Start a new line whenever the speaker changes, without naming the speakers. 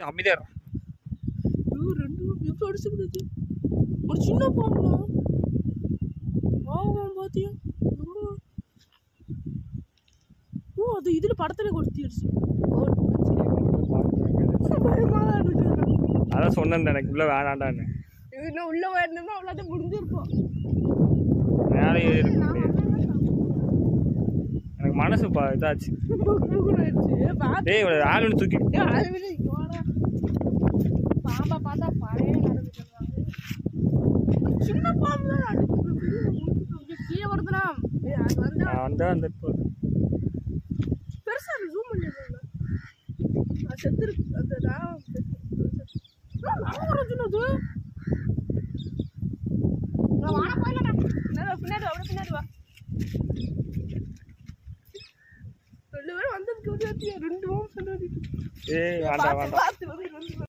அமைதியா இரு.
ஐயோ, ரெண்டு எப்படி அடிச்சுக்கிடுது ஒரு சின்ன பாம்புடா ஆமாம் பாத்தியா ஐயோ. ஓ அது இதுல படத்துல கொடுத்திருச்சு பயமா இருக்கு
அதான் சொன்னேன் எனக்கு உள்ள வேணாண்டான்னு
இது இன்னும் உள்ள போயிருந்தோம்னா அவ்வளோதான் முடிஞ்சிருப்போம்
மேலே ஏறி இருக்க முடியாது எனக்கு மனசு பா இதாச்சு டேய் இவனை ஆளுன்னு தூக்கி
பாம்பா பார்த்தா பழைய நடந்துட்டு சின்ன பாம்பு தான் அடிக்குது. கீழே வருதுடா ஏய், அது வந்து
நான் வந்தா அந்த இப்போ
பெருசா ஜூம் பண்ணி அது செத்து இருக்கு அந்த நான் சின்னது நான் வாழ போயிடலாம் பின்னாடி வா, அப்படியே பின்னாடி வா ரெண்டு பேரும் வந்ததுக்கு ஒரு வாத்தியா, ரெண்டு மாசம்
ஏய் வேண்டாம் வேண்டாம்
பார்த்து வந்து